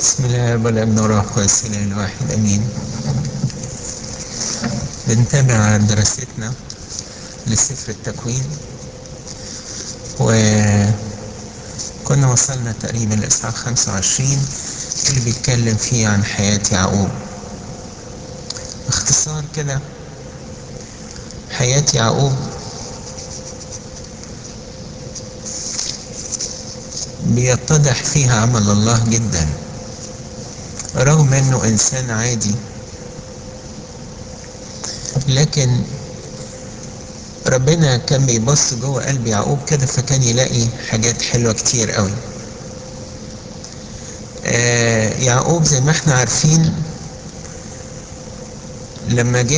بسم الله والابن والروح القدس الاله الواحد امين بنتابع دراستنا لسفر التكوين وكنا وصلنا تقريبا لإصحاح 25 اللي بيتكلم فيه عن حياة يعقوب باختصار كده حياة يعقوب بيتضح فيها عمل الله جدا رغم انه انسان عادي لكن ربنا كان بيبص جوه قلب يعقوب كده فكان يلاقي حاجات حلوه كتير قوي آه يعقوب زي ما احنا عارفين لما جه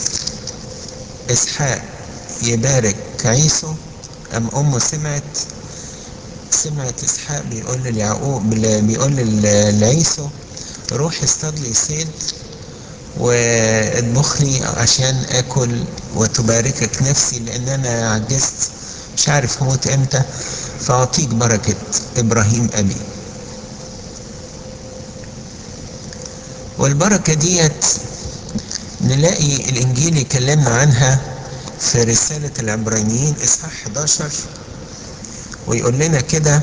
اسحاق يبارك عيسو ام امه سمعت سمعت اسحاق بيقول ليعقوب بيقول لعيسو روح اصطاد لي صيد واطبخ لي عشان اكل وتباركك نفسي لان انا عجزت مش عارف هموت امتى فاعطيك بركة ابراهيم ابي والبركة ديت نلاقي الانجيل يكلمنا عنها في رسالة العبرانيين اصحاح 11 ويقول لنا كده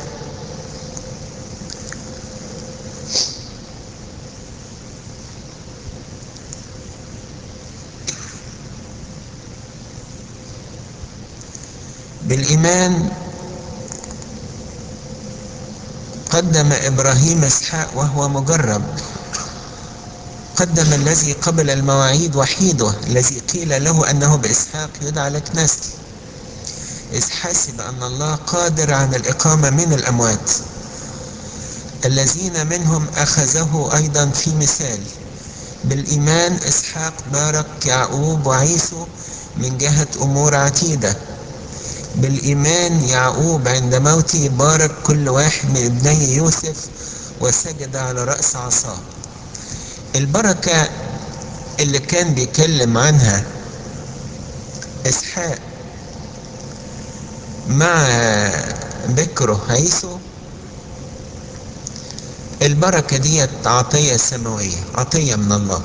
بالإيمان قدم إبراهيم إسحاق وهو مجرب قدم الذي قبل المواعيد وحيده الذي قيل له أنه بإسحاق يدعى لك نسل إذ حسب أن الله قادر على الإقامة من الأموات الذين منهم أخذه أيضا في مثال بالإيمان إسحاق بارك يعقوب وعيسو من جهة أمور عتيدة بالإيمان يعقوب عند موته بارك كل واحد من ابني يوسف وسجد على رأس عصاه البركة اللي كان بيكلم عنها إسحاق مع بكره عيسو البركة ديت عطية سماوية عطية من الله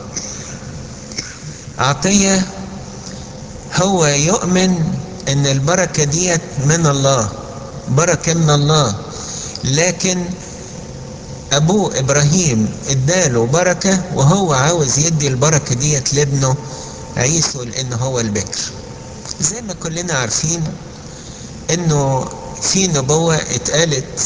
عطية هو يؤمن ان البركة ديت من الله بركة من الله لكن ابوه ابراهيم اداله بركة وهو عاوز يدي البركة ديت لابنه عيسو لان هو البكر زي ما كلنا عارفين انه في نبوة اتقالت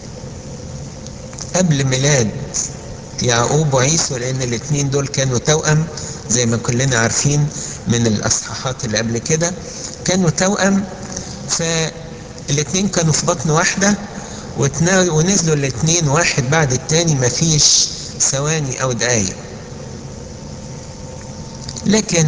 قبل ميلاد يعقوب وعيسو لان الاتنين دول كانوا توأم زي ما كلنا عارفين من الاصحاحات اللي قبل كده كانوا توأم فالاتنين كانوا في بطن واحدة ونزلوا الاتنين واحد بعد التاني مفيش ثواني او دقايق لكن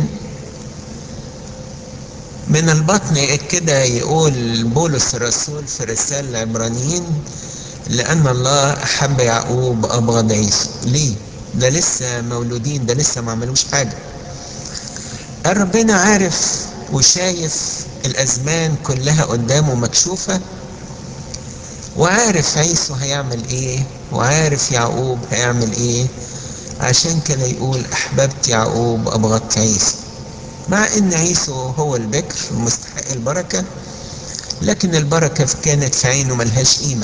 من البطن كده يقول بولس الرسول في رسالة العبرانيين لأن الله أحب يعقوب أبغض عيسو ليه؟ ده لسه مولودين ده لسه ما عملوش حاجة ربنا عارف وشايف الأزمان كلها قدامه مكشوفة وعارف عيسو هيعمل ايه وعارف يعقوب هيعمل ايه عشان كده يقول أحببت يعقوب أبغضت عيسو مع ان عيسو هو البكر مستحق البركة لكن البركة كانت في عينه ملهاش قيمة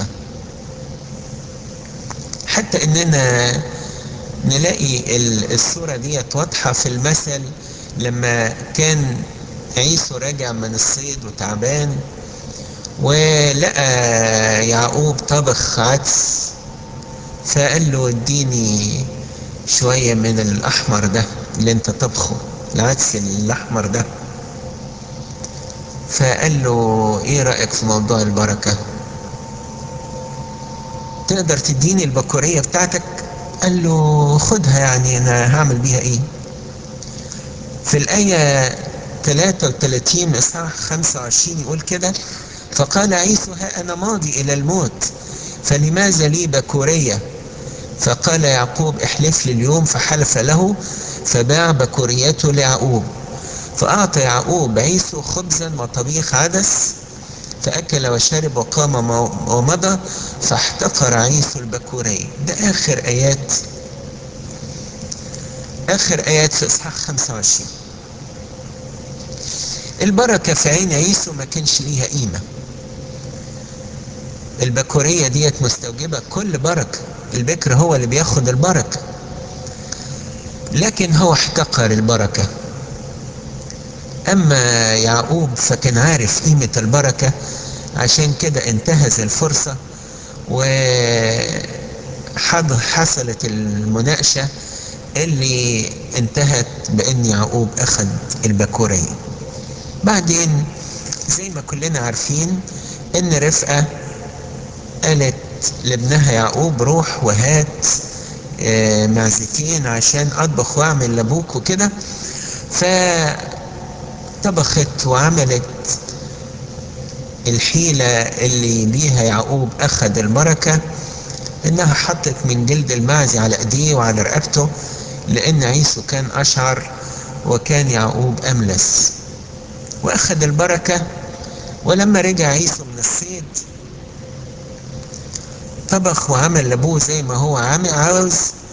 حتى اننا نلاقي الصورة دي واضحة في المثل لما كان عيسو راجع من الصيد وتعبان ولقى يعقوب طبخ عدس فقال له اديني شوية من الأحمر ده اللي انت طبخه العدس الأحمر ده فقال له ايه رأيك في موضوع البركة تقدر تديني البكورية بتاعتك قال له خدها يعني انا هعمل بيها ايه في الآية 33 إصحاح 25 يقول كده فقال عيسو ها أنا ماضي إلى الموت فلماذا لي بكورية فقال يعقوب احلف لي اليوم فحلف له فباع بكوريته ليعقوب فأعطى يعقوب عيسو خبزا وطبيخ عدس فأكل وشرب وقام ومضى فاحتقر عيسو البكورية ده آخر آيات آخر آيات في إصحاح 25 البركة في عين عيسو ما كانش ليها قيمة البكورية ديت مستوجبة كل بركة البكر هو اللي بياخد البركة لكن هو احتقر البركة أما يعقوب فكان عارف قيمة البركة عشان كده انتهز الفرصة وحصلت المناقشة اللي انتهت بأن يعقوب أخذ البكورية بعدين زي ما كلنا عارفين ان رفقة قالت لابنها يعقوب روح وهات معزتين عشان اطبخ واعمل لابوك وكده فطبخت وعملت الحيلة اللي بيها يعقوب اخذ البركة انها حطت من جلد المعزي على ايديه وعلى رقبته لان عيسو كان اشعر وكان يعقوب املس واخذ البركة ولما رجع عيسو من الصيد طبخ وعمل لابوه زي ما هو عاوز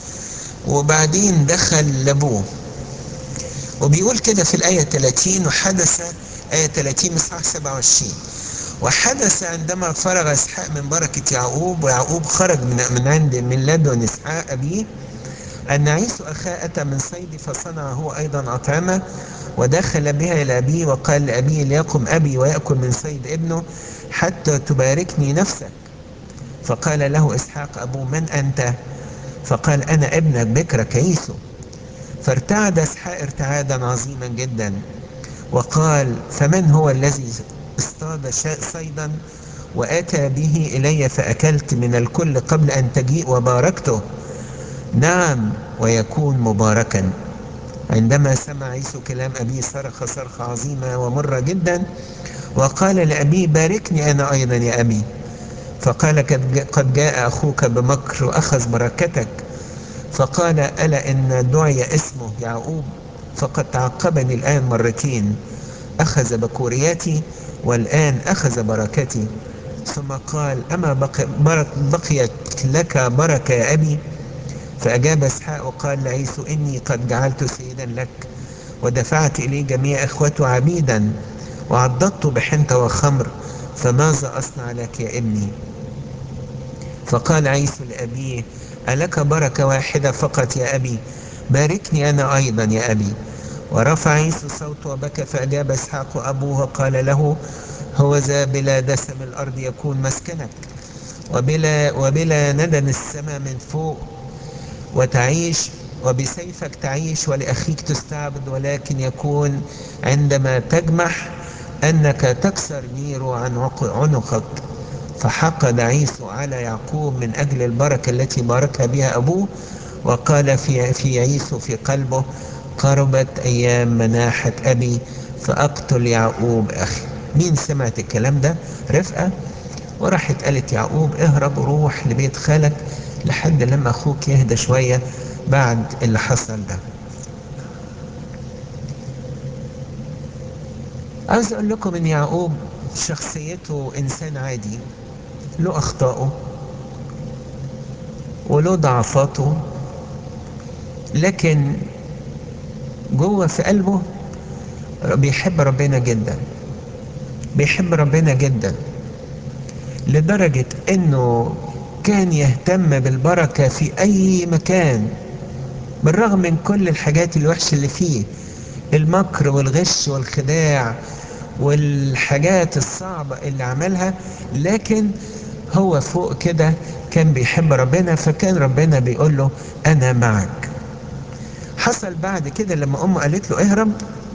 وبعدين دخل لابوه وبيقول كده في الآية 30 وحدث آية 30 إصحاح 27 وحدث عندما فرغ إسحاق من بركة يعقوب ويعقوب خرج من من عند من لدن إسحاق أبيه أن عيسو أخاه أتى من صيد فصنع هو أيضا أطعمة ودخل بها إلى أبيه وقال لأبيه ليقم أبي ويأكل من صيد ابنه حتى تباركني نفسك فقال له إسحاق أبو من أنت فقال أنا ابنك بكرك عيسو فارتعد إسحاق ارتعادا عظيما جدا وقال فمن هو الذي اصطاد صيدا وأتى به إلي فأكلت من الكل قبل أن تجيء وباركته نعم ويكون مباركا عندما سمع عيسو كلام أبيه صرخ صرخة عظيمة ومرة جدا وقال لأبيه باركني أنا أيضا يا أبي فقال قد جاء أخوك بمكر وأخذ بركتك فقال ألا إن دعي اسمه يعقوب فقد تعقبني الآن مرتين أخذ بكورياتي والآن أخذ بركتي ثم قال أما بقي بقيت لك بركة يا أبي فأجاب إسحاق وقال لعيسو إني قد جعلت سيدا لك ودفعت إليه جميع إخوته عبيدا وعضدت بحنطة وخمر فماذا أصنع لك يا ابني فقال عيسو لأبيه ألك بركة واحدة فقط يا أبي باركني أنا أيضا يا أبي ورفع عيسو صوته وبكى فأجاب إسحاق أبوه وقال له هو ذا بلا دسم الأرض يكون مسكنك وبلا, وبلا ندن السماء من فوق وتعيش وبسيفك تعيش ولأخيك تستعبد ولكن يكون عندما تجمح أنك تكسر نيره عن عنقك فحقد عيسو على يعقوب من أجل البركة التي باركها بها أبوه وقال في, في عيسو في قلبه قربت أيام مناحة أبي فأقتل يعقوب أخي مين سمعت الكلام ده رفقة وراحت قالت يعقوب اهرب وروح لبيت خالك لحد لما أخوك يهدى شوية بعد اللي حصل ده عاوز أقول لكم إن يعقوب شخصيته إنسان عادي له أخطائه وله ضعفاته لكن جوه في قلبه بيحب ربنا جدا بيحب ربنا جدا لدرجة انه كان يهتم بالبركة في اي مكان بالرغم من كل الحاجات الوحشة اللي فيه المكر والغش والخداع والحاجات الصعبة اللي عملها لكن هو فوق كده كان بيحب ربنا فكان ربنا بيقول له انا معك حصل بعد كده لما امه قالت له اهرب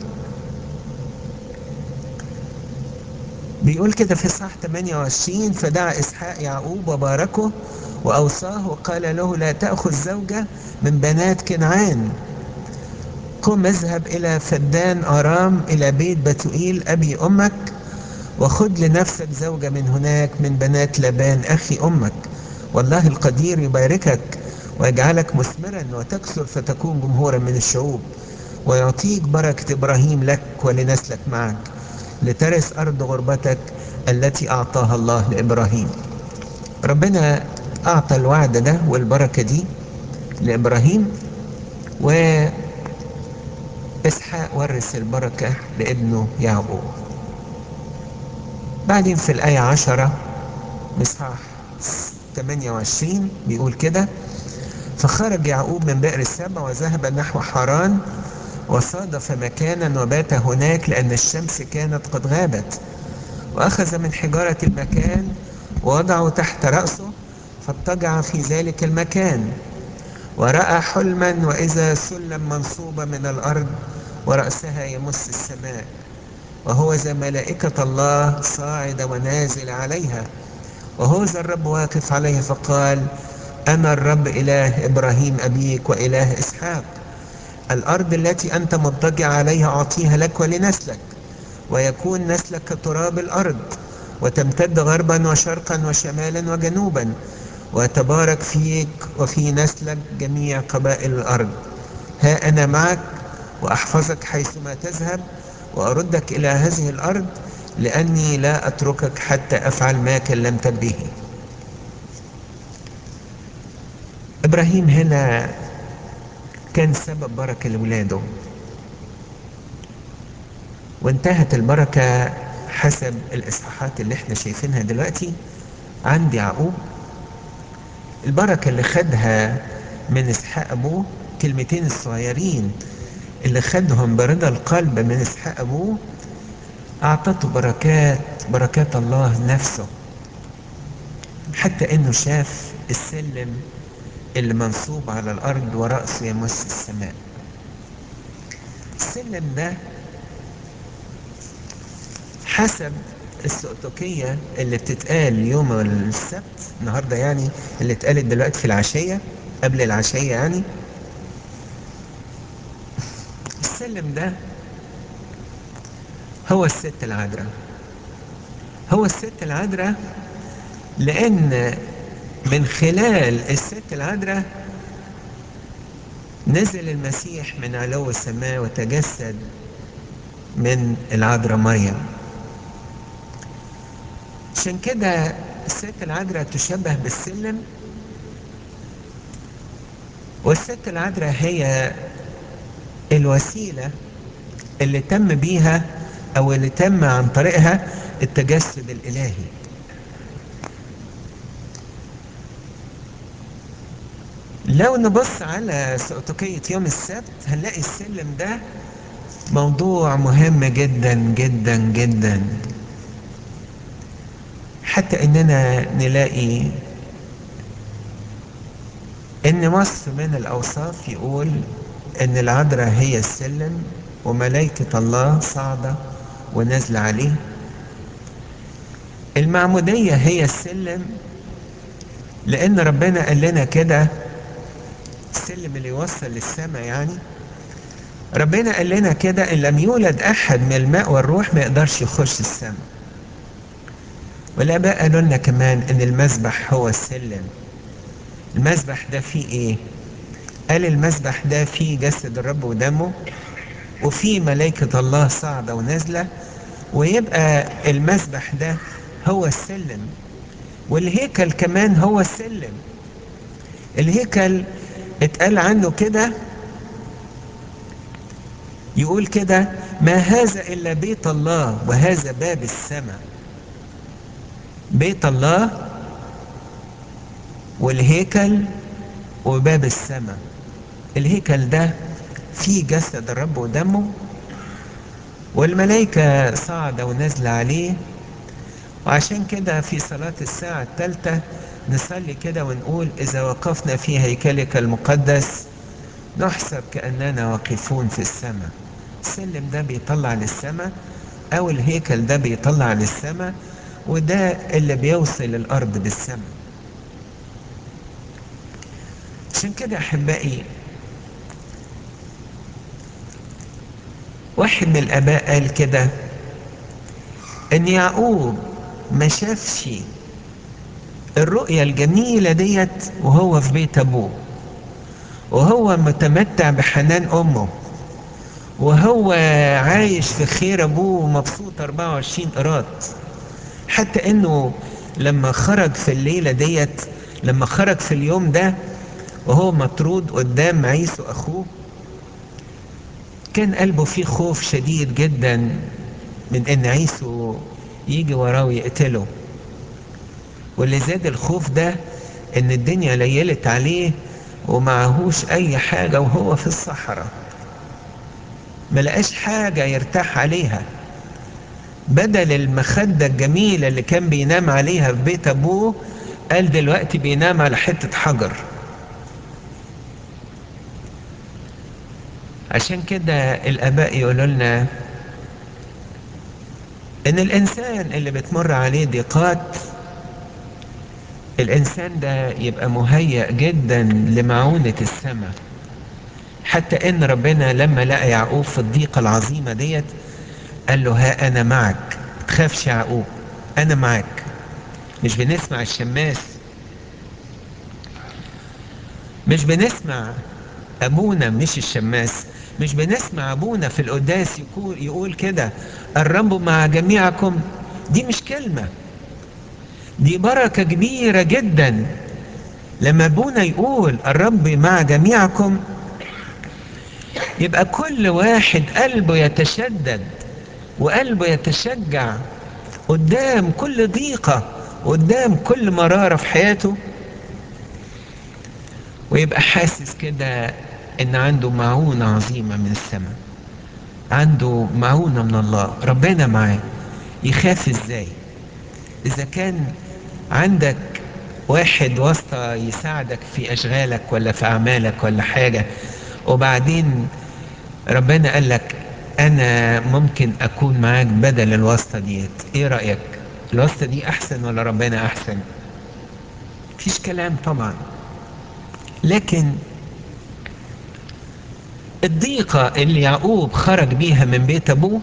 بيقول كده في صح 28 فدعا اسحاق يعقوب وباركه واوصاه وقال له لا تاخذ زوجه من بنات كنعان قم اذهب الى فدان ارام الى بيت بتوئيل ابي امك وخذ لنفسك زوجة من هناك من بنات لبان أخي أمك والله القدير يباركك ويجعلك مثمرا وتكثر فتكون جمهورا من الشعوب ويعطيك بركة إبراهيم لك ولنسلك معك لترث أرض غربتك التي أعطاها الله لإبراهيم ربنا أعطى الوعد ده والبركة دي لإبراهيم وإسحاق ورث البركة لابنه يعقوب بعدين في الآية عشرة مصحاح 28 بيقول كده فخرج يعقوب من بئر السبع وذهب نحو حران وصادف مكانا وبات هناك لأن الشمس كانت قد غابت وأخذ من حجارة المكان ووضعه تحت رأسه فاضطجع في ذلك المكان ورأى حلما وإذا سلم منصوبة من الأرض ورأسها يمس السماء وهو ذا ملائكة الله صاعد ونازل عليها وهو ذا الرب واقف عليها فقال أنا الرب إله إبراهيم أبيك وإله إسحاق الأرض التي أنت مضطجع عليها أعطيها لك ولنسلك ويكون نسلك كتراب الأرض وتمتد غربا وشرقا وشمالا وجنوبا ويتبارك فيك وفي نسلك جميع قبائل الأرض ها أنا معك وأحفظك حيثما تذهب وأردك إلى هذه الأرض لأني لا أتركك حتى أفعل ما كلمت به إبراهيم هنا كان سبب بركة لولاده وانتهت البركة حسب الإصحاحات اللي احنا شايفينها دلوقتي عند يعقوب البركة اللي خدها من إسحاق أبوه كلمتين الصغيرين اللي خدهم برضا القلب من إسحاق أبوه أعطته بركات بركات الله نفسه حتى إنه شاف السلم اللي منصوب على الأرض ورأسه يمس السماء السلم ده حسب السؤتوكية اللي بتتقال يوم السبت النهاردة يعني اللي اتقالت دلوقتي في العشية قبل العشية يعني السلم ده هو الست العذراء هو الست العذراء لأن من خلال الست العذراء نزل المسيح من علو السماء وتجسد من العذراء مريم عشان كده الست العذراء تشبه بالسلم والست العذراء هي الوسيلة اللي تم بيها او اللي تم عن طريقها التجسد الالهي لو نبص على سؤتوكية يوم السبت هنلاقي السلم ده موضوع مهم جدا جدا جدا حتى اننا نلاقي ان وصف من الاوصاف يقول ان العذراء هي السلم وملائكة الله صعدة ونازلة عليه المعمودية هي السلم لان ربنا قال لنا كده السلم اللي يوصل للسماء يعني ربنا قال لنا كده ان لم يولد احد من الماء والروح ما يقدرش يخش السماء والاباء قالوا لنا كمان ان المسبح هو السلم المسبح ده فيه ايه قال المسبح ده فيه جسد الرب ودمه وفيه ملائكة الله صاعدة ونازلة ويبقى المسبح ده هو السلم والهيكل كمان هو السلم الهيكل اتقال عنه كده يقول كده ما هذا إلا بيت الله وهذا باب السماء بيت الله والهيكل وباب السماء الهيكل ده فيه جسد الرب ودمه والملائكة صاعدة ونازلة عليه وعشان كده في صلاة الساعة الثالثة نصلي كده ونقول إذا وقفنا في هيكلك المقدس نحسب كأننا واقفون في السماء السلم ده بيطلع للسماء أو الهيكل ده بيطلع للسماء وده اللي بيوصل الأرض بالسماء عشان كده أحبائي واحد من الآباء قال كده إن يعقوب ما شافش الرؤية الجميلة ديت وهو في بيت أبوه وهو متمتع بحنان أمه وهو عايش في خير ابوه ومبسوط 24 قراط حتى انه لما خرج في الليلة ديت لما خرج في اليوم ده وهو مطرود قدام عيسو اخوه كان قلبه فيه خوف شديد جدا من ان عيسو يجي وراه ويقتله واللي زاد الخوف ده ان الدنيا ليلت عليه ومعهوش اي حاجة وهو في الصحراء ما لقاش حاجة يرتاح عليها بدل المخدة الجميلة اللي كان بينام عليها في بيت ابوه قال دلوقتي بينام على حتة حجر عشان كده الاباء يقولوا لنا ان الانسان اللي بتمر عليه ضيقات الانسان ده يبقى مهيأ جدا لمعونة السماء حتى ان ربنا لما لقى يعقوب في الضيقة العظيمة ديت قال له ها انا معك تخافش يعقوب انا معك مش بنسمع الشماس مش بنسمع ابونا مش الشماس مش بنسمع ابونا في القداس يقول, يقول كده الرب مع جميعكم دي مش كلمة دي بركة كبيرة جدا لما ابونا يقول الرب مع جميعكم يبقى كل واحد قلبه يتشدد وقلبه يتشجع قدام كل ضيقة قدام كل مرارة في حياته ويبقى حاسس كده ان عنده معونة عظيمة من السماء عنده معونة من الله ربنا معاه يخاف ازاي اذا كان عندك واحد واسطة يساعدك في اشغالك ولا في اعمالك ولا حاجة وبعدين ربنا قال لك انا ممكن اكون معاك بدل الواسطة ديت ايه رأيك الواسطة دي احسن ولا ربنا احسن مفيش كلام طبعا لكن الضيقة اللي يعقوب خرج بيها من بيت أبوه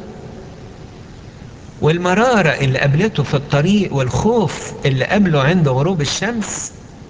والمرارة اللي قابلته في الطريق والخوف اللي قابله عند غروب الشمس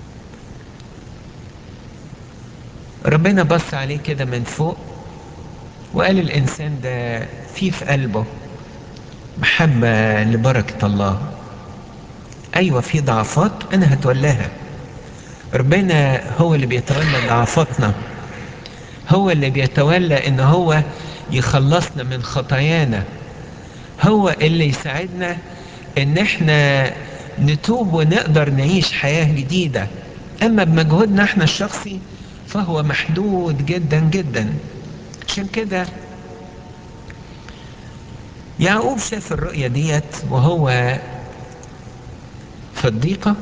ربنا بص عليه كده من فوق وقال الإنسان ده في في قلبه محبة لبركة الله أيوة في ضعفات أنا هتولاها ربنا هو اللي بيتولى ضعفاتنا هو اللي بيتولى ان هو يخلصنا من خطايانا هو اللي يساعدنا ان احنا نتوب ونقدر نعيش حياة جديدة اما بمجهودنا احنا الشخصي فهو محدود جدا جدا عشان كده يعقوب شاف الرؤية ديت وهو في الضيقة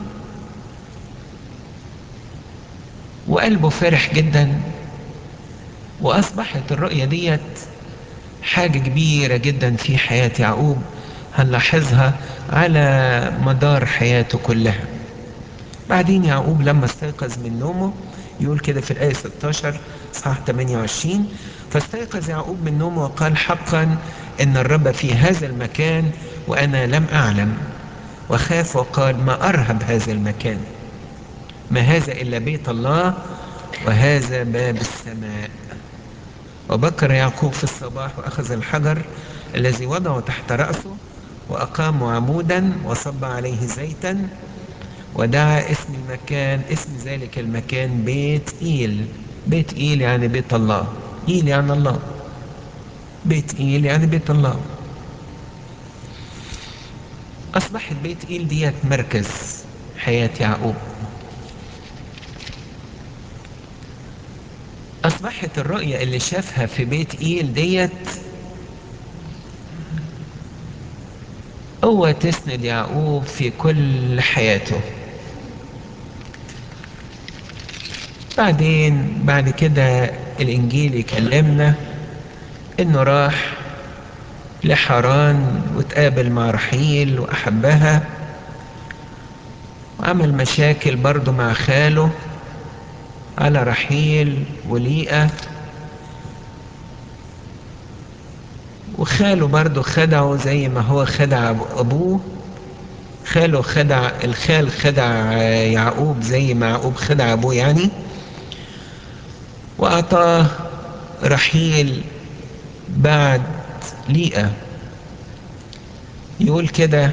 وقلبه فرح جدا وأصبحت الرؤية ديت حاجة كبيرة جدا في حياة يعقوب هنلاحظها على مدار حياته كلها بعدين يعقوب لما استيقظ من نومه يقول كده في الآية 16 صح 28 فاستيقظ يعقوب من نومه وقال حقا إن الرب في هذا المكان وأنا لم أعلم وخاف وقال ما أرهب هذا المكان ما هذا إلا بيت الله وهذا باب السماء وبكر يعقوب في الصباح وأخذ الحجر الذي وضعه تحت رأسه وأقام عمودا وصب عليه زيتا ودعا اسم المكان اسم ذلك المكان بيت إيل بيت إيل يعني بيت الله إيل يعني الله بيت إيل يعني بيت الله أصبحت بيت إيل ديت مركز حياة يعقوب أصبحت الرؤية اللي شافها في بيت إيل ديت قوة تسند يعقوب في كل حياته بعدين بعد كده الإنجيل يكلمنا إنه راح لحران وتقابل مع رحيل وأحبها وعمل مشاكل برضه مع خاله على رحيل وليئة وخاله برضه خدعه زي ما هو خدع أبوه خاله خدع الخال خدع يعقوب زي ما يعقوب خدع أبوه يعني وأعطاه رحيل بعد ليئة يقول كده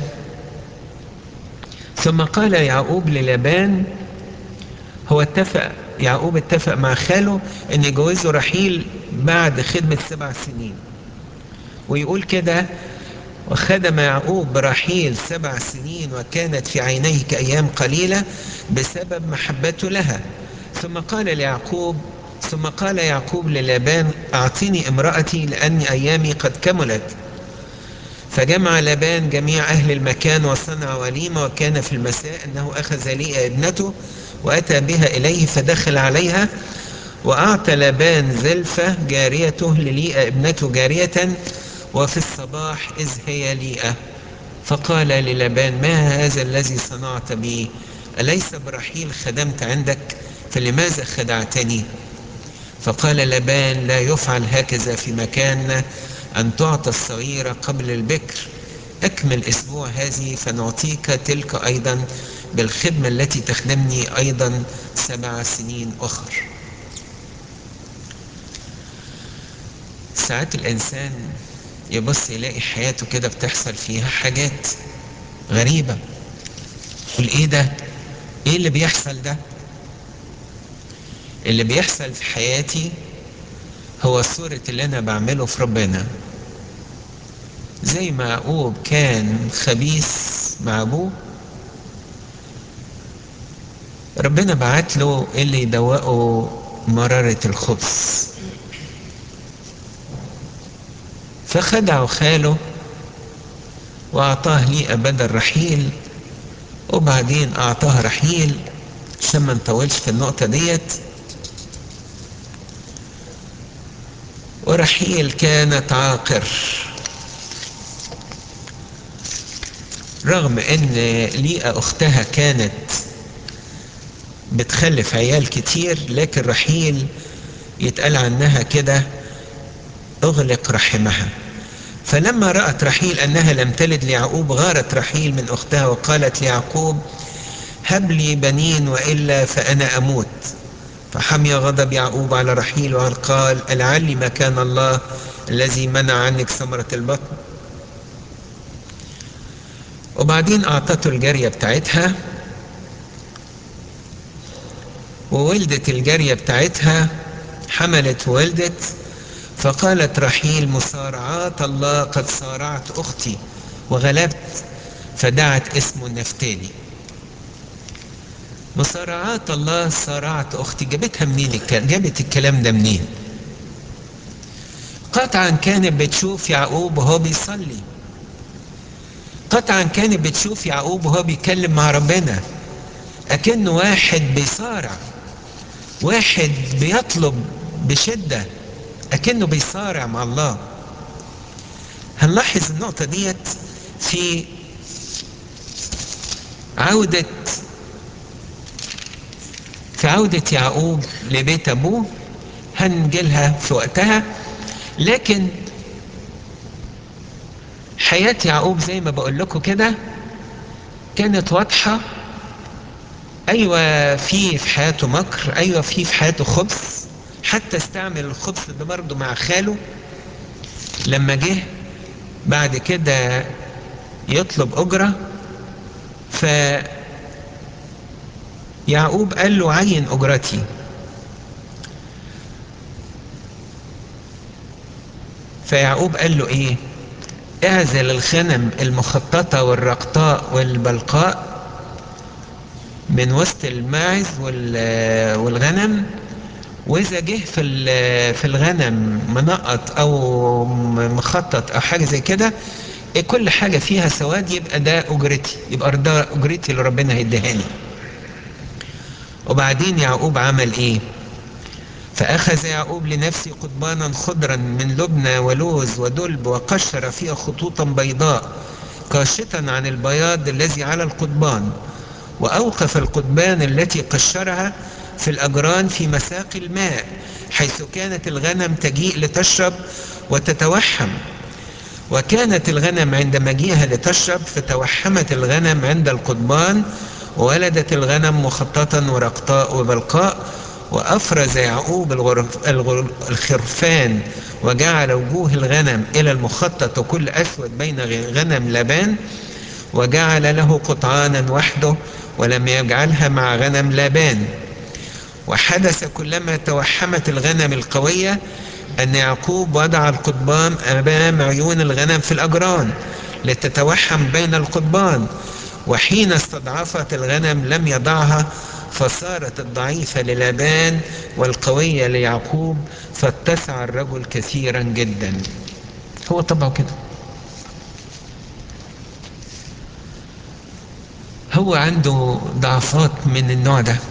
ثم قال يعقوب للابان هو اتفق يعقوب اتفق مع خاله ان يجوزه رحيل بعد خدمة سبع سنين ويقول كده وخدم يعقوب برحيل سبع سنين وكانت في عينيه كأيام قليلة بسبب محبته لها ثم قال ليعقوب ثم قال يعقوب للابان أعطيني امرأتي لأني أيامي قد كملت فجمع لابان جميع أهل المكان وصنع وليمة وكان في المساء أنه أخذ ليئة ابنته وأتى بها إليه فدخل عليها وأعطى لابان زلفة جاريته لليئة ابنته جارية وفي الصباح إذ هي ليئة فقال للابان ما هذا الذي صنعت بي أليس برحيل خدمت عندك فلماذا خدعتني فقال لابان لا يفعل هكذا في مكاننا أن تعطى الصغيرة قبل البكر أكمل أسبوع هذه فنعطيك تلك أيضا بالخدمة التي تخدمني أيضا سبع سنين أخر ساعات الإنسان يبص يلاقي حياته كده بتحصل فيها حاجات غريبة يقول إيه ده؟ إيه اللي بيحصل ده؟ اللي بيحصل في حياتي هو صورة اللي أنا بعمله في ربنا زي ما يعقوب كان خبيث مع أبوه ربنا بعت له اللي يدوقه مرارة الخبز فخدعه خاله وأعطاه ليئة بدل رحيل وبعدين أعطاه رحيل عشان ما نطولش في النقطة ديت ورحيل كانت عاقر رغم ان ليئة اختها كانت بتخلف عيال كتير لكن رحيل يتقال عنها كده اغلق رحمها فلما رأت رحيل انها لم تلد ليعقوب غارت رحيل من اختها وقالت ليعقوب هب لي بنين والا فانا اموت فحمي غضب يعقوب على رحيل وقال لعلي مكان الله الذي منع عنك ثمرة البطن وبعدين أعطته الجارية بتاعتها وولدت الجارية بتاعتها حملت وولدت فقالت رحيل مصارعات الله قد صارعت أختي وغلبت فدعت اسمه نفتالي مصارعات الله صارعت أختي جابتها منين جابت الكلام ده منين قطعا كانت بتشوف يعقوب وهو بيصلي قطعا كانت بتشوف يعقوب وهو بيتكلم مع ربنا أكنه واحد بيصارع واحد بيطلب بشدة أكنه بيصارع مع الله هنلاحظ النقطة ديت في عودة في عودة يعقوب لبيت أبوه هنجيلها في وقتها لكن حياة يعقوب زي ما بقول لكم كده كانت واضحة أيوة في في حياته مكر أيوة في في حياته خبث حتى استعمل الخبث ده برضه مع خاله لما جه بعد كده يطلب أجرة ف يعقوب قال له عين أجرتي فيعقوب قال له ايه اعزل الغنم المخططة والرقطاء والبلقاء من وسط الماعز والغنم واذا جه في في الغنم منقط او مخطط او حاجه زي كده كل حاجه فيها سواد يبقى ده اجرتي يبقى ده اجرتي اللي ربنا هيديها لي وبعدين يعقوب عمل ايه فأخذ يعقوب لنفسه قضبانا خضرا من لبنى ولوز ودلب وقشر فيها خطوطا بيضاء كاشطا عن البياض الذي على القضبان وأوقف القضبان التي قشرها في الأجران في مساقي الماء حيث كانت الغنم تجيء لتشرب وتتوحم وكانت الغنم عند مجيئها لتشرب فتوحمت الغنم عند القضبان وولدت الغنم مخططا ورقطاء وبلقاء وأفرز يعقوب الخرفان وجعل وجوه الغنم إلى المخطط وكل أسود بين غنم لابان وجعل له قطعانا وحده ولم يجعلها مع غنم لابان وحدث كلما توحمت الغنم القوية أن يعقوب وضع القضبان أمام عيون الغنم في الأجران لتتوحم بين القضبان وحين استضعفت الغنم لم يضعها فصارت الضعيفة للابان والقوية ليعقوب فاتسع الرجل كثيرا جدا هو طبعه كده هو عنده ضعفات من النوع ده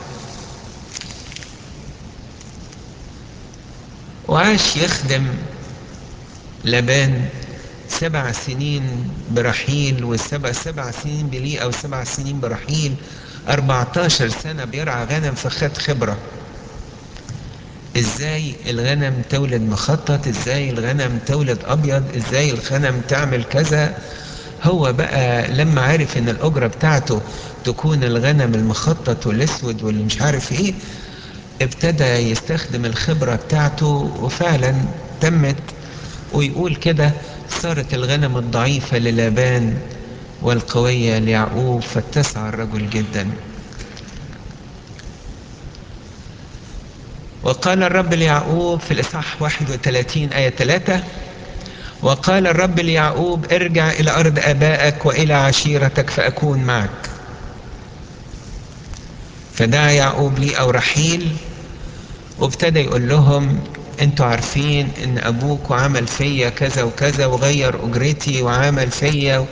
وعاش يخدم لبان سبع سنين برحيل والسبع سبع سنين بليه أو سبع سنين برحيل 14 سنة بيرعى غنم فخد خبرة ازاي الغنم تولد مخطط ازاي الغنم تولد ابيض ازاي الغنم تعمل كذا هو بقى لما عرف ان الاجرة بتاعته تكون الغنم المخطط والاسود واللي مش عارف ايه ابتدى يستخدم الخبرة بتاعته وفعلا تمت ويقول كده صارت الغنم الضعيفة للابان والقوية ليعقوب فاتسع الرجل جدا وقال الرب ليعقوب في الإصحاح 31 آية 3 وقال الرب ليعقوب ارجع إلى أرض آبائك وإلى عشيرتك فأكون معك فدعا يعقوب لي أو رحيل وابتدى يقول لهم انتوا عارفين ان ابوك عمل فيا كذا وكذا وغير اجرتي وعمل فيا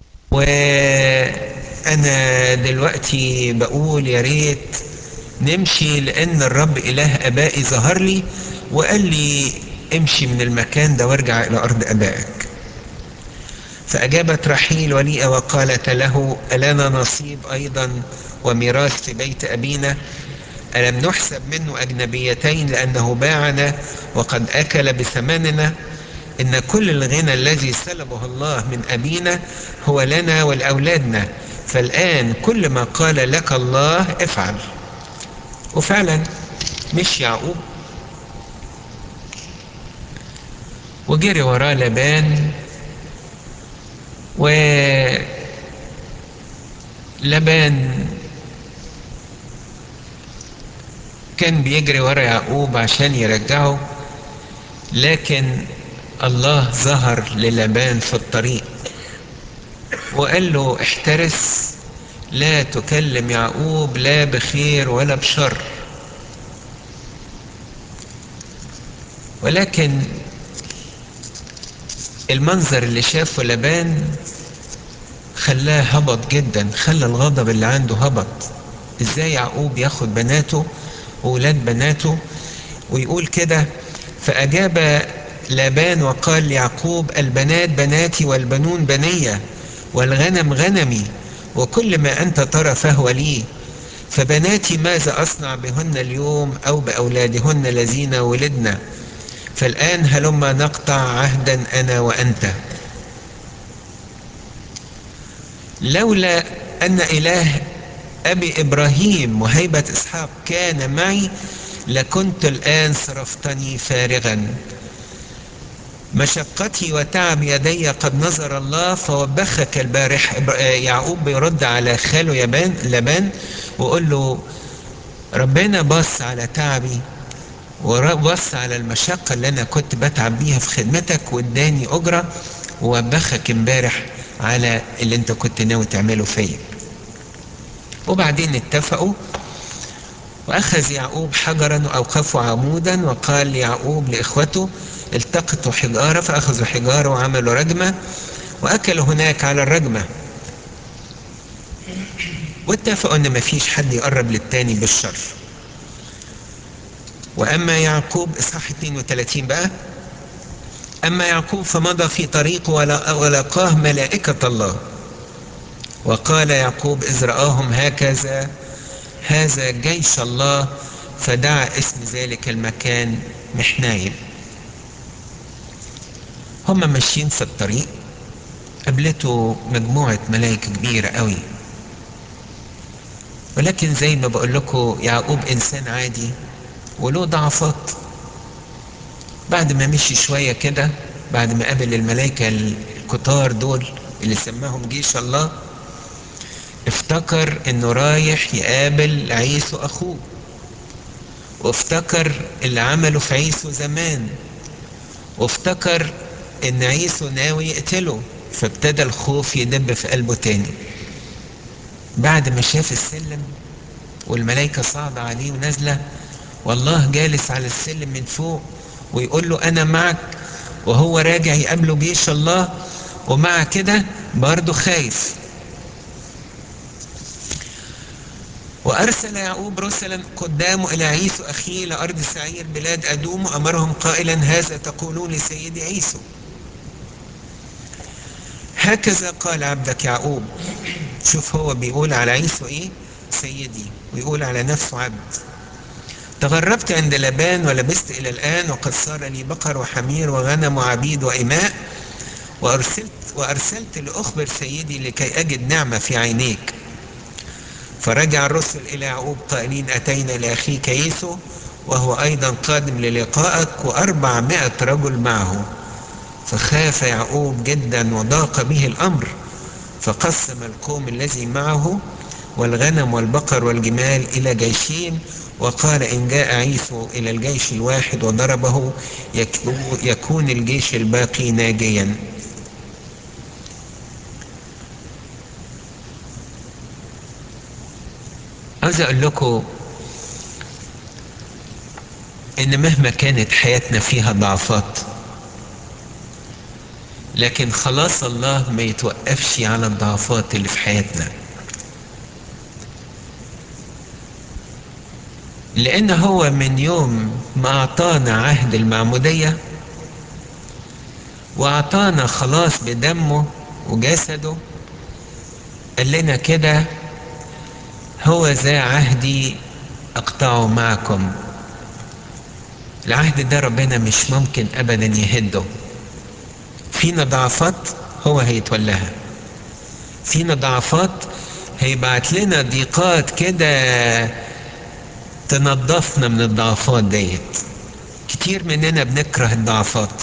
وانا دلوقتي بقول يا ريت نمشي لان الرب اله ابائي ظهر لي وقال لي امشي من المكان ده وارجع الى ارض ابائك فاجابت رحيل وليئه وقالت له النا نصيب ايضا وميراث في بيت ابينا ألم نحسب منه أجنبيتين لأنه باعنا وقد أكل بثمننا إن كل الغنى الذي سلبه الله من أبينا هو لنا ولأولادنا فالآن كل ما قال لك الله افعل وفعلا مش يعقوب وجري وراه لبان و لبان كان بيجري ورا يعقوب عشان يرجعه لكن الله ظهر للبان في الطريق وقال له احترس لا تكلم يعقوب لا بخير ولا بشر ولكن المنظر اللي شافه لبان خلاه هبط جدا خلى الغضب اللي عنده هبط ازاي يعقوب ياخد بناته وولاد بناته ويقول كده فأجاب لابان وقال ليعقوب البنات بناتي والبنون بنية والغنم غنمي وكل ما أنت ترى فهو لي فبناتي ماذا أصنع بهن اليوم أو بأولادهن الذين ولدنا فالآن هلما نقطع عهدا أنا وأنت لولا أن إله أبي إبراهيم وهيبة إسحاق كان معي لكنت الآن صرفتني فارغا مشقتي وتعب يدي قد نظر الله فوبخك البارح يعقوب بيرد على خاله يبان لبان وقول له ربنا بص على تعبي وبص على المشقة اللي أنا كنت بتعب بيها في خدمتك واداني أجرة ووبخك امبارح على اللي أنت كنت ناوي تعمله فيا وبعدين اتفقوا وأخذ يعقوب حجرا وأوقفه عمودا وقال ليعقوب لإخوته التقطوا حجارة فأخذوا حجارة وعملوا رجمة وأكلوا هناك على الرجمة واتفقوا أن مفيش حد يقرب للتاني بالشر وأما يعقوب إصحاح 32 بقى أما يعقوب فمضى في طريقه ولقاه ملائكة الله وقال يعقوب إذ رآهم هكذا هذا جيش الله فدعا اسم ذلك المكان محنايم هم ماشيين في الطريق قابلته مجموعة ملائكة كبيرة قوي ولكن زي ما بقول لكم يعقوب إنسان عادي وله ضعفات بعد ما مشي شوية كده بعد ما قابل الملائكة الكتار دول اللي سماهم جيش الله افتكر انه رايح يقابل عيسو اخوه وافتكر اللي عمله في عيسو زمان وافتكر ان عيسو ناوي يقتله فابتدى الخوف يدب في قلبه تاني بعد ما شاف السلم والملائكة صاعدة عليه ونازلة والله جالس على السلم من فوق ويقول له أنا معك وهو راجع يقابله جيش الله ومع كده برضه خايف وأرسل يعقوب رسلا قدامه إلى عيسو أخيه إلى أرض سعير بلاد أدوم وأمرهم قائلا هذا تقولون لسيدي عيسو هكذا قال عبدك يعقوب شوف هو بيقول على عيسو إيه سيدي ويقول على نفسه عبد تغربت عند لبان ولبست إلى الآن وقد صار لي بقر وحمير وغنم وعبيد وإماء وأرسلت, وأرسلت لأخبر سيدي لكي أجد نعمة في عينيك فرجع الرسل إلى يعقوب قائلين أتينا لأخيك ييسو وهو أيضا قادم للقائك وأربعمائة رجل معه فخاف يعقوب جدا وضاق به الأمر فقسم القوم الذي معه والغنم والبقر والجمال إلى جيشين وقال إن جاء عيسو إلى الجيش الواحد وضربه يكون الجيش الباقي ناجيا عاوز أقول لكم إن مهما كانت حياتنا فيها ضعفات لكن خلاص الله ما يتوقفش على الضعفات اللي في حياتنا لأن هو من يوم ما أعطانا عهد المعمودية وأعطانا خلاص بدمه وجسده قال لنا كده هو ذا عهدي أقطعه معكم العهد ده ربنا مش ممكن أبدا يهده فينا ضعفات هو هيتولاها فينا ضعفات هيبعت لنا ضيقات كده تنظفنا من الضعفات ديت كتير مننا بنكره الضعفات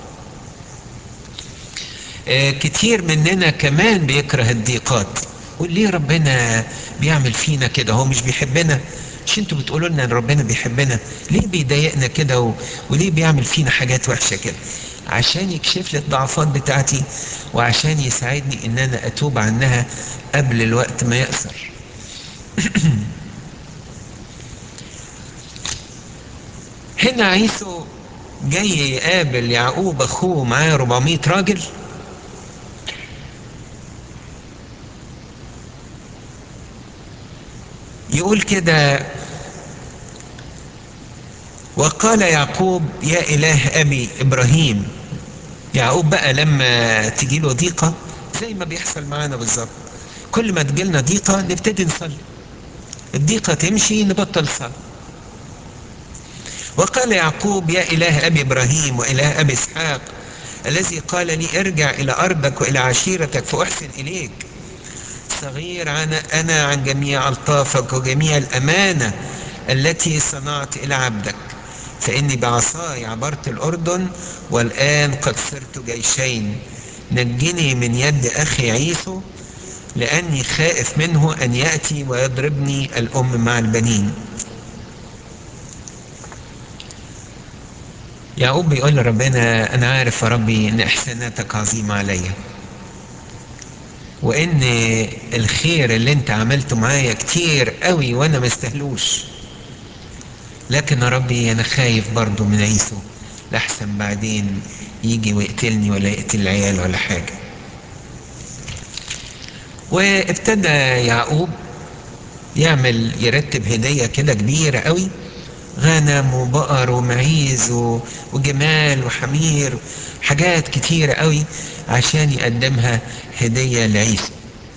آه كتير مننا كمان بيكره الضيقات قول ليه ربنا بيعمل فينا كده هو مش بيحبنا مش انتوا بتقولوا لنا ان ربنا بيحبنا ليه بيضايقنا كده و... وليه بيعمل فينا حاجات وحشه كده عشان يكشف لي الضعفات بتاعتي وعشان يساعدني ان انا اتوب عنها قبل الوقت ما يقصر هنا عيسو جاي يقابل يعقوب اخوه معاه 400 راجل يقول كده وقال يعقوب يا اله ابي ابراهيم يعقوب بقى لما تجي له ضيقه زي ما بيحصل معانا بالظبط كل ما تجيلنا ضيقه نبتدي نصلي الضيقه تمشي نبطل صلاه وقال يعقوب يا إله أبي إبراهيم وإله أبي إسحاق الذي قال لي ارجع إلى أرضك وإلى عشيرتك فأحسن إليك صغير أنا, أنا عن جميع ألطافك وجميع الأمانة التي صنعت إلى عبدك فإني بعصاي عبرت الأردن والآن قد صرت جيشين نجني من يد أخي عيسو لأني خائف منه أن يأتي ويضربني الأم مع البنين يعقوب بيقول لربنا انا عارف يا ربي ان احساناتك عظيمه عليا وان الخير اللي انت عملته معايا كتير قوي وانا ما استهلوش لكن يا ربي انا خايف برضو من عيسو لحسن بعدين يجي ويقتلني ولا يقتل العيال ولا حاجه وابتدى يعقوب يعمل يرتب هديه كده كبيره قوي غنم وبقر ومعيز وجمال وحمير حاجات كتيرة قوي عشان يقدمها هدية لعيسى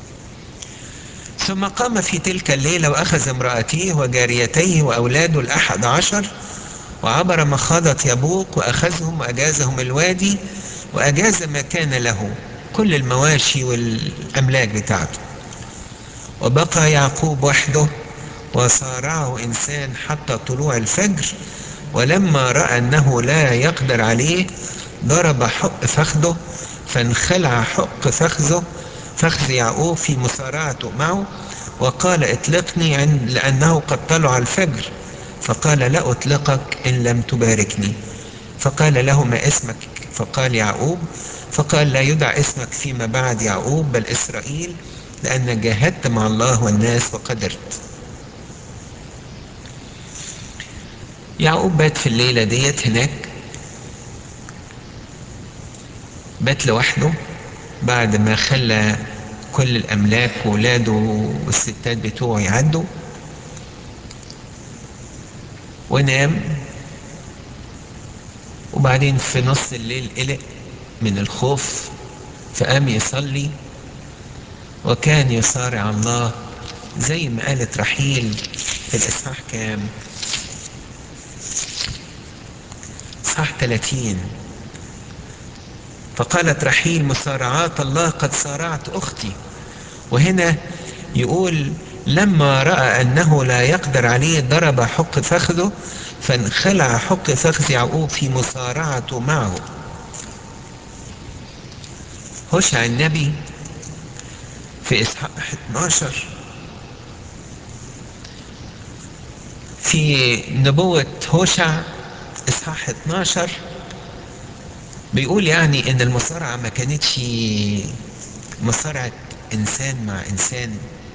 ثم قام في تلك الليلة وأخذ امرأتيه وجاريتيه وأولاده الأحد عشر وعبر مخاضة يبوق وأخذهم وأجازهم الوادي وأجاز ما كان له كل المواشي والأملاك بتاعته وبقى يعقوب وحده وصارعه إنسان حتى طلوع الفجر ولما رأى أنه لا يقدر عليه ضرب حق فخذه فانخلع حق فخذه فخذ يعقوب في مصارعته معه وقال اطلقني عند لأنه قد طلع الفجر فقال لا أطلقك إن لم تباركني فقال له ما اسمك فقال يعقوب فقال لا يدع اسمك فيما بعد يعقوب بل إسرائيل لأن جاهدت مع الله والناس وقدرت يعقوب بات في الليلة ديت هناك بات لوحده بعد ما خلى كل الأملاك وولاده والستات بتوعه يعدوا ونام وبعدين في نص الليل قلق من الخوف فقام يصلي وكان يصارع الله زي ما قالت رحيل في الإصحاح كام؟ إصحاح 30 فقالت رحيل مصارعات الله قد صارعت أختي وهنا يقول لما رأى أنه لا يقدر عليه ضرب حق فخذه فانخلع حق فخذ يعقوب في مصارعته معه هشع النبي في إصحاح 12 في نبوة هوشع إصحاح 12 بيقول يعني إن المصارعة ما كانتش مصارعة إنسان مع إنسان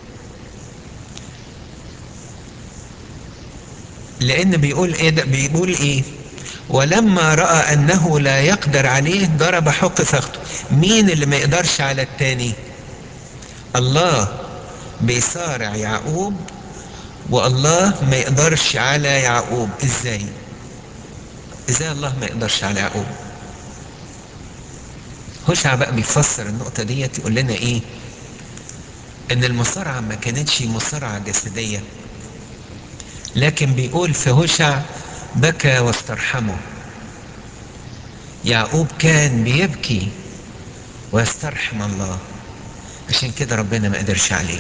لأن بيقول إيه ده بيقول إيه ولما رأى أنه لا يقدر عليه ضرب حق فخذه مين اللي ما يقدرش على التاني الله بيصارع يعقوب والله ما يقدرش على يعقوب ازاي ازاي الله ما يقدرش على يعقوب هشع بقى بيفسر النقطة ديت يقول لنا ايه ان المصارعة ما كانتش مصارعة جسدية لكن بيقول في هشع بكى واسترحمه يعقوب كان بيبكي ويسترحم الله عشان كده ربنا ما قدرش عليه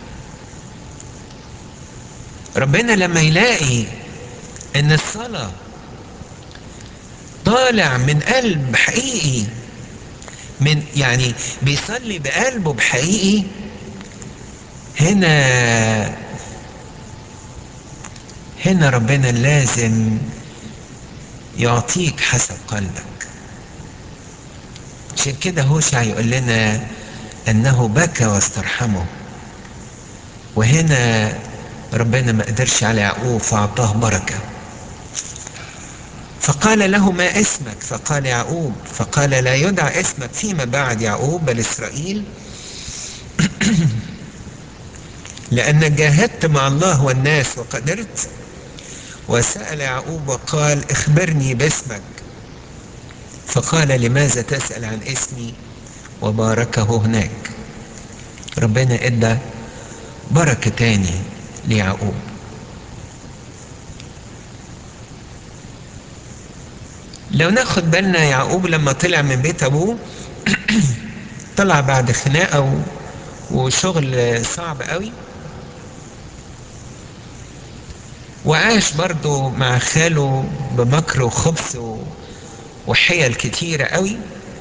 ربنا لما يلاقي ان الصلاة طالع من قلب حقيقي من يعني بيصلي بقلبه بحقيقي هنا هنا ربنا لازم يعطيك حسب قلبك عشان كده هوشع يقول لنا انه بكى واسترحمه وهنا ربنا ما قدرش على يعقوب فاعطاه بركه فقال له ما اسمك فقال يعقوب فقال لا يدع اسمك فيما بعد يعقوب بل اسرائيل لانك جاهدت مع الله والناس وقدرت وسال يعقوب وقال اخبرني باسمك فقال لماذا تسال عن اسمي وباركه هناك ربنا ادى بركه تاني ليعقوب لو ناخد بالنا يعقوب لما طلع من بيت ابوه طلع بعد خناقه وشغل صعب قوي وعاش برضه مع خاله بمكر وخبث وحيل كتيرة قوي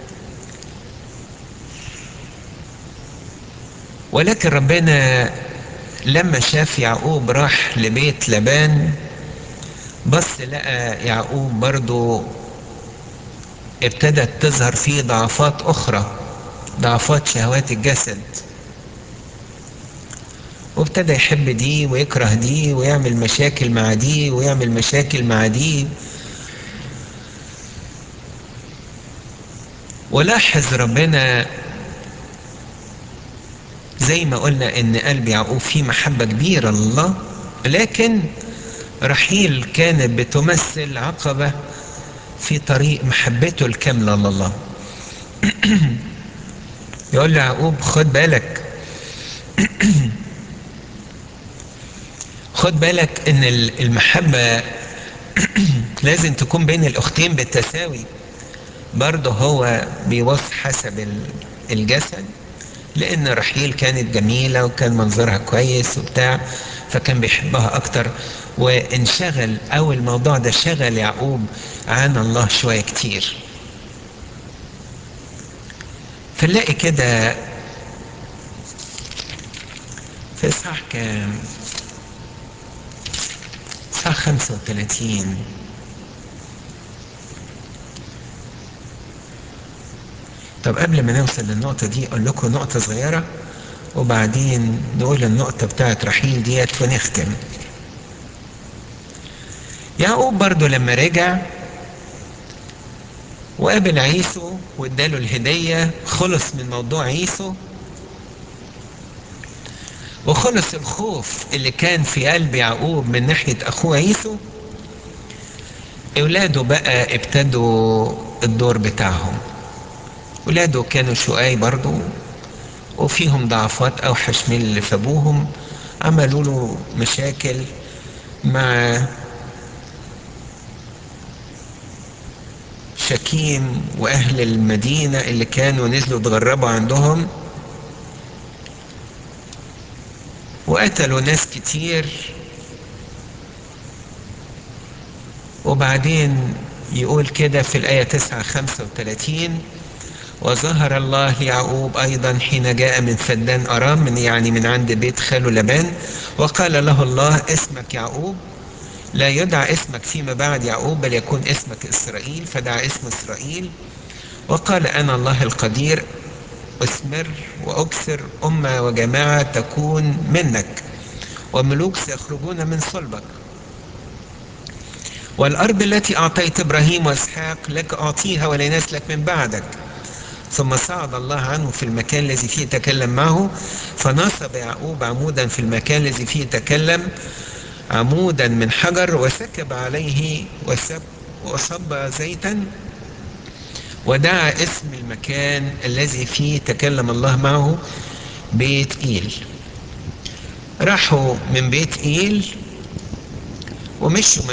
ولكن ربنا لما شاف يعقوب راح لبيت لبان بص لقى يعقوب برضه ابتدت تظهر فيه ضعفات أخرى ضعفات شهوات الجسد وابتدى يحب دي ويكره دي ويعمل مشاكل مع دي ويعمل مشاكل مع دي ولاحظ ربنا زي ما قلنا ان قلب يعقوب فيه محبة كبيرة لله لكن رحيل كانت بتمثل عقبة في طريق محبته الكاملة لله يقول له يعقوب خد بالك خد بالك ان المحبة لازم تكون بين الاختين بالتساوي برضه هو بيوص حسب الجسد لان رحيل كانت جميلة وكان منظرها كويس وبتاع فكان بيحبها اكتر وانشغل او الموضوع ده شغل يعقوب عن الله شوية كتير فنلاقي كده في اصحاح كام اصحاح 35 طب قبل ما نوصل للنقطة دي أقول لكم نقطة صغيرة وبعدين نقول النقطة بتاعت رحيل ديت ونختم يعقوب برضو لما رجع وقابل عيسو واداله الهدية خلص من موضوع عيسو وخلص الخوف اللي كان في قلب يعقوب من ناحية أخوه عيسو أولاده بقى ابتدوا الدور بتاعهم ولاده كانوا شقاي برضو وفيهم ضعفات اوحش من اللي في ابوهم عملوا له مشاكل مع شكيم واهل المدينه اللي كانوا نزلوا اتغربوا عندهم وقتلوا ناس كتير وبعدين يقول كده في الآية 9 35 وظهر الله يعقوب أيضا حين جاء من فدان أرام من يعني من عند بيت خاله لبان وقال له الله اسمك يعقوب لا يدعى اسمك فيما بعد يعقوب بل يكون اسمك إسرائيل فدعا اسم إسرائيل وقال أنا الله القدير أثمر وأكثر أمة وجماعة تكون منك وملوك سيخرجون من صلبك والأرض التي أعطيت إبراهيم وإسحاق لك أعطيها ولنسلك من بعدك ثم صعد الله عنه في المكان الذي فيه تكلم معه فنصب يعقوب عمودا في المكان الذي فيه تكلم عمودا من حجر وسكب عليه وسب وصب زيتا ودعا اسم المكان الذي فيه تكلم الله معه بيت إيل راحوا من بيت إيل ومشوا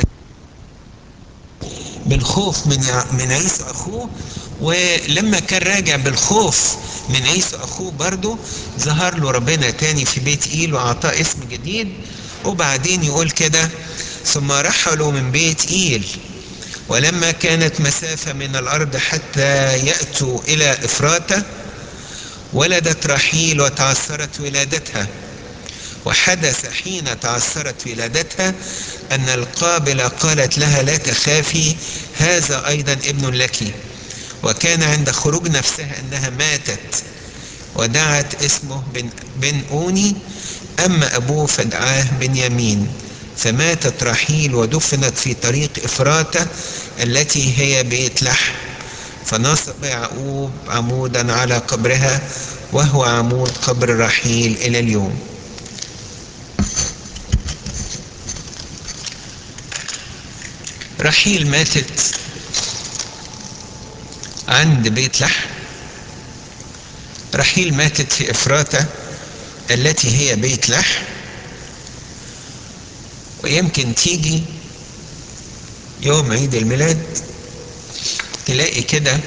بالخوف من من عيسى اخوه ولما كان راجع بالخوف من عيسى اخوه برضه ظهر له ربنا تاني في بيت ايل واعطاه اسم جديد وبعدين يقول كده ثم رحلوا من بيت ايل ولما كانت مسافة من الأرض حتى يأتوا إلى إفراتة ولدت رحيل وتعثرت ولادتها وحدث حين تعثرت ولادتها أن القابلة قالت لها لا تخافي هذا أيضا ابن لك وكان عند خروج نفسها أنها ماتت ودعت اسمه بن, بن أوني أما أبوه فدعاه بنيامين فماتت رحيل ودفنت في طريق إفراتة التي هي بيت لحم فنصب يعقوب عمودا على قبرها وهو عمود قبر رحيل إلى اليوم رحيل ماتت عند بيت لحم رحيل ماتت في إفراتة التي هي بيت لحم ويمكن تيجي يوم عيد الميلاد تلاقي كده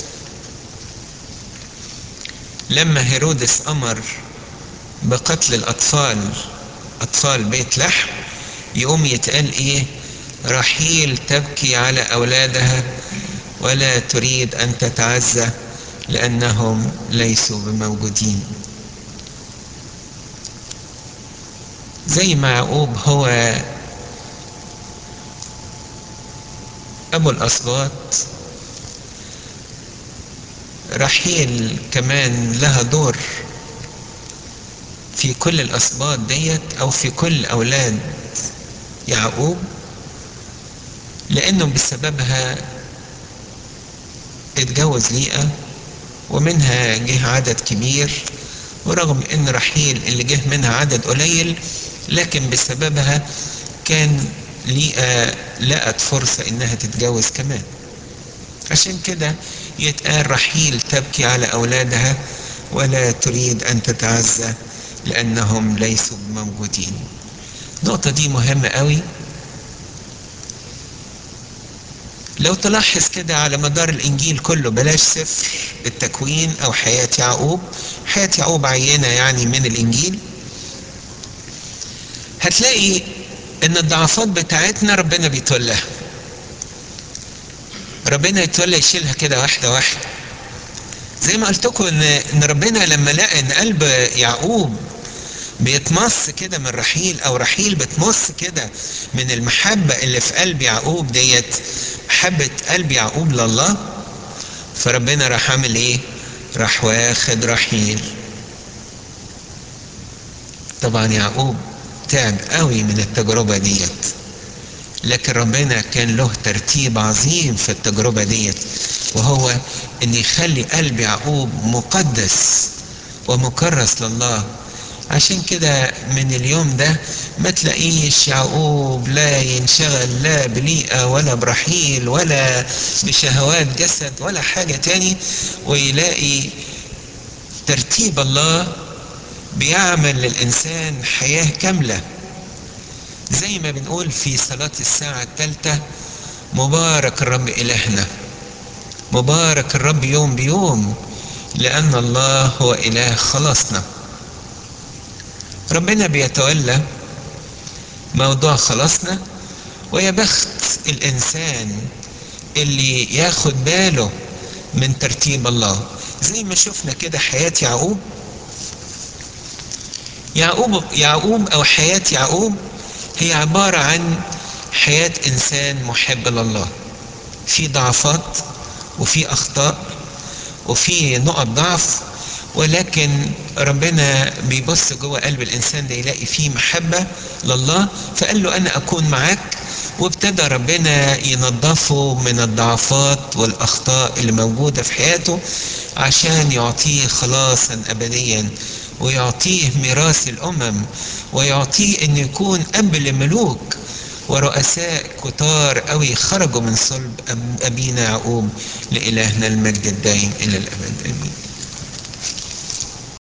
لما هيرودس أمر بقتل الأطفال أطفال بيت لحم يقوم يتقال إيه رحيل تبكي على أولادها ولا تريد أن تتعزى لأنهم ليسوا بموجودين زي ما يعقوب هو أبو الأصوات رحيل كمان لها دور في كل الأسباط ديت أو في كل أولاد يعقوب لأنه بسببها اتجوز ليئة ومنها جه عدد كبير ورغم ان رحيل اللي جه منها عدد قليل لكن بسببها كان ليئة لقت فرصة انها تتجوز كمان عشان كده يتقال رحيل تبكي على اولادها ولا تريد ان تتعزى لانهم ليسوا موجودين النقطة دي مهمة قوي لو تلاحظ كده على مدار الانجيل كله بلاش سفر التكوين او حياة يعقوب حياة يعقوب عينة يعني من الانجيل هتلاقي ان الضعفات بتاعتنا ربنا بيتولاها ربنا يتولى يشيلها كده واحدة واحدة زي ما قلت لكم ان ان ربنا لما لقى ان قلب يعقوب بيتمص كده من رحيل او رحيل بتمص كده من المحبة اللي في قلب يعقوب ديت محبة قلب يعقوب لله فربنا راح عامل ايه راح واخد رحيل طبعا يعقوب تعب قوي من التجربة ديت لكن ربنا كان له ترتيب عظيم في التجربة ديت وهو ان يخلي قلب يعقوب مقدس ومكرس لله عشان كده من اليوم ده ما تلاقيش يعقوب لا ينشغل لا بليئة ولا برحيل ولا بشهوات جسد ولا حاجة تاني ويلاقي ترتيب الله بيعمل للإنسان حياة كاملة زي ما بنقول في صلاة الساعة الثالثة مبارك الرب إلهنا مبارك الرب يوم بيوم لأن الله هو إله خلاصنا ربنا بيتولى موضوع خلاصنا ويا بخت الإنسان اللي ياخد باله من ترتيب الله زي ما شفنا كده حياة يعقوب يعقوب يعقوب أو حياة يعقوب هي عبارة عن حياة إنسان محب لله في ضعفات وفي أخطاء وفي نقط ضعف ولكن ربنا بيبص جوه قلب الإنسان ده يلاقي فيه محبة لله فقال له أنا أكون معاك وابتدى ربنا ينظفه من الضعفات والأخطاء اللي موجودة في حياته عشان يعطيه خلاصا أبديا ويعطيه ميراث الأمم ويعطيه أن يكون أب لملوك ورؤساء كتار قوي خرجوا من صلب أبينا يعقوب لإلهنا المجد الدائم إلى الأبد آمين